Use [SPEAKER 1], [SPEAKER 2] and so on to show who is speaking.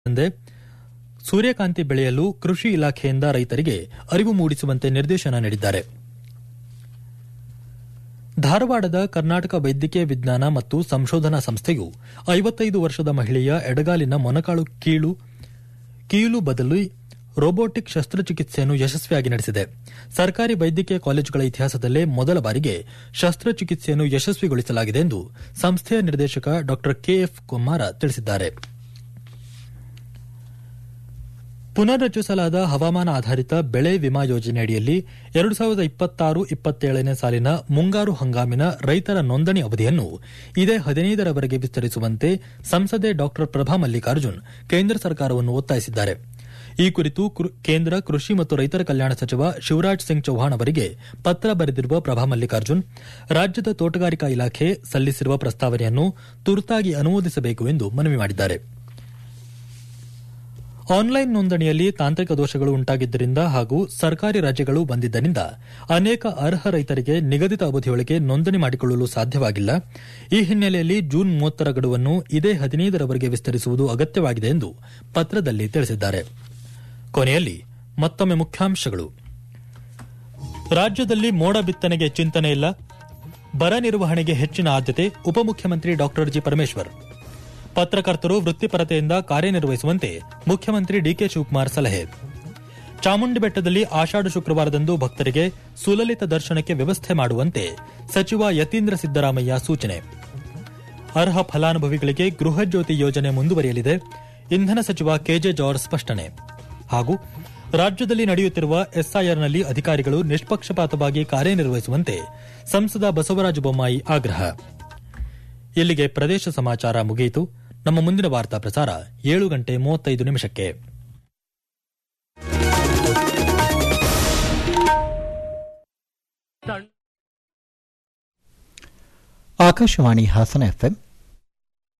[SPEAKER 1] ತಂದೆ ಸೂರ್ಯಕಾಂತಿ ಬೆಳೆಯಲು ಕೃಷಿ ಇಲಾಖೆಯಿಂದ ರೈತರಿಗೆ ಅರಿವು ಮೂಡಿಸುವಂತೆ ನಿರ್ದೇಶನ ನೀಡಿದ್ದಾರೆ ಧಾರವಾಡದ ಕರ್ನಾಟಕ ವೈದ್ಯಕೀಯ ವಿಜ್ಞಾನ ಮತ್ತು ಸಂಶೋಧನಾ ಸಂಸ್ಥೆಯು ಐವತ್ತೈದು ವರ್ಷದ ಮಹಿಳೆಯ ಎಡಗಾಲಿನ ಮೊನಕಾಳು ಕೀಳು ಕೀಲು ಬದಲು ರೋಬೋಟಿಕ್ ಶಸ್ತ್ರಚಿಕಿತ್ಸೆಯನ್ನು ಯಶಸ್ವಿಯಾಗಿ ನಡೆಸಿದೆ ಸರ್ಕಾರಿ ವೈದ್ಯಕೀಯ ಕಾಲೇಜುಗಳ ಇತಿಹಾಸದಲ್ಲೇ ಮೊದಲ ಬಾರಿಗೆ ಶಸ್ತ್ರಚಿಕಿತ್ಸೆಯನ್ನು ಯಶಸ್ವಿಗೊಳಿಸಲಾಗಿದೆ ಎಂದು ಸಂಸ್ಥೆಯ ನಿರ್ದೇಶಕ ಡಾ ಕೆಎಫ್ ಕುಮಾರ ತಿಳಿಸಿದ್ದಾರೆ ಪುನರ್ರಚಿಸಲಾದ ಹವಾಮಾನ ಆಧಾರಿತ ಬೆಳೆ ವಿಮಾ ಯೋಜನೆಯಡಿಯಲ್ಲಿ ಎರಡು ಸಾವಿರದ ಇಪ್ಪತ್ತಾರು ಇಪ್ಪತ್ತೇಳನೇ ಸಾಲಿನ ಮುಂಗಾರು ಹಂಗಾಮಿನ ರೈತರ ನೋಂದಣಿ ಅವಧಿಯನ್ನು ಇದೇ ಹದಿನೈದರವರೆಗೆ ವಿಸ್ತರಿಸುವಂತೆ ಸಂಸದೆ ಡಾ ಪ್ರಭಾ ಮಲ್ಲಿಕಾರ್ಜುನ್ ಕೇಂದ್ರ ಸರ್ಕಾರವನ್ನು ಒತ್ತಾಯಿಸಿದ್ದಾರೆ ಈ ಕುರಿತು ಕೇಂದ್ರ ಕೃಷಿ ಮತ್ತು ರೈತರ ಕಲ್ಯಾಣ ಸಚಿವ ಶಿವರಾಜ್ ಸಿಂಗ್ ಚೌಹಾಣ್ ಅವರಿಗೆ ಪತ್ರ ಬರೆದಿರುವ ಪ್ರಭಾ ಮಲ್ಲಿಕಾರ್ಜುನ್ ರಾಜ್ಯದ ತೋಟಗಾರಿಕಾ ಇಲಾಖೆ ಸಲ್ಲಿಸಿರುವ ಪ್ರಸ್ತಾವನೆಯನ್ನು ತುರ್ತಾಗಿ ಅನುಮೋದಿಸಬೇಕು ಎಂದು ಮನವಿ ಮಾಡಿದ್ದಾರೆ ಆನ್ಲೈನ್ ನೋಂದಣಿಯಲ್ಲಿ ತಾಂತ್ರಿಕ ದೋಷಗಳು ಉಂಟಾಗಿದ್ದರಿಂದ ಹಾಗೂ ಸರ್ಕಾರಿ ರಜೆಗಳು ಬಂದಿದ್ದರಿಂದ ಅನೇಕ ಅರ್ಹ ರೈತರಿಗೆ ನಿಗದಿತ ಅವಧಿಯೊಳಗೆ ನೋಂದಣಿ ಮಾಡಿಕೊಳ್ಳಲು ಸಾಧ್ಯವಾಗಿಲ್ಲ ಈ ಹಿನ್ನೆಲೆಯಲ್ಲಿ ಜೂನ್ ಮೂವತ್ತರ ಗಡುವನ್ನು ಇದೇ ಹದಿನೈದರವರೆಗೆ ವಿಸ್ತರಿಸುವುದು ಅಗತ್ಯವಾಗಿದೆ ಎಂದು ಪತ್ರದಲ್ಲಿ ತಿಳಿಸಿದ್ದಾರೆ ಕೊನೆಯಲ್ಲಿ ಮತ್ತೊಮ್ಮೆ ಮುಖ್ಯಾಂಶಗಳು ರಾಜ್ಯದಲ್ಲಿ ಮೋಡ ಬಿತ್ತನೆಗೆ ಚಿಂತನೆ ಇಲ್ಲ ಬರ ನಿರ್ವಹಣೆಗೆ ಹೆಚ್ಚಿನ ಆದ್ಯತೆ ಉಪಮುಖ್ಯಮಂತ್ರಿ ಡಾ ಜಿ ಪರಮೇಶ್ವರ್ ಪತ್ರಕರ್ತರು ವೃತ್ತಿಪರತೆಯಿಂದ ಕಾರ್ಯನಿರ್ವಹಿಸುವಂತೆ ಮುಖ್ಯಮಂತ್ರಿ ಡಿಕೆ ಶಿವಕುಮಾರ್ ಸಲಹೆ ಚಾಮುಂಡಿ ಬೆಟ್ಟದಲ್ಲಿ ಆಷಾಢ ಶುಕ್ರವಾರದಂದು ಭಕ್ತರಿಗೆ ಸುಲಲಿತ ದರ್ಶನಕ್ಕೆ ವ್ಯವಸ್ಥೆ ಮಾಡುವಂತೆ ಸಚಿವ ಯತೀಂದ್ರ ಸಿದ್ದರಾಮಯ್ಯ ಸೂಚನೆ ಅರ್ಹ ಫಲಾನುಭವಿಗಳಿಗೆ ಗೃಹಜ್ಯೋತಿ ಯೋಜನೆ ಮುಂದುವರಿಯಲಿದೆ ಇಂಧನ ಸಚಿವ ಕೆಜೆ ಜಾರ್ಜ್ ಸ್ಪಷ್ಟನೆ ಹಾಗೂ ರಾಜ್ಯದಲ್ಲಿ ನಡೆಯುತ್ತಿರುವ ಎಸ್ಐಆರ್ನಲ್ಲಿ ಅಧಿಕಾರಿಗಳು ನಿಷ್ಪಕ್ಷಪಾತವಾಗಿ ಕಾರ್ಯನಿರ್ವಹಿಸುವಂತೆ ಸಂಸದ ಬಸವರಾಜ ಬೊಮ್ಮಾಯಿ ಆಗ್ರಹ ಇಲ್ಲಿಗೆ ಪ್ರದೇಶ ಸಮಾಚಾರ ಮುಗಿಯಿತು ನಮ್ಮ ಮುಂದಿನ ವಾರ್ತಾ ಪ್ರಸಾರ ಏಳು ಗಂಟೆ ಮೂವತ್ತೈದು ನಿಮಿಷಕ್ಕೆ
[SPEAKER 2] ಆಕಾಶವಾಣಿ ಹಾಸನ ಎಫ್ಎಂ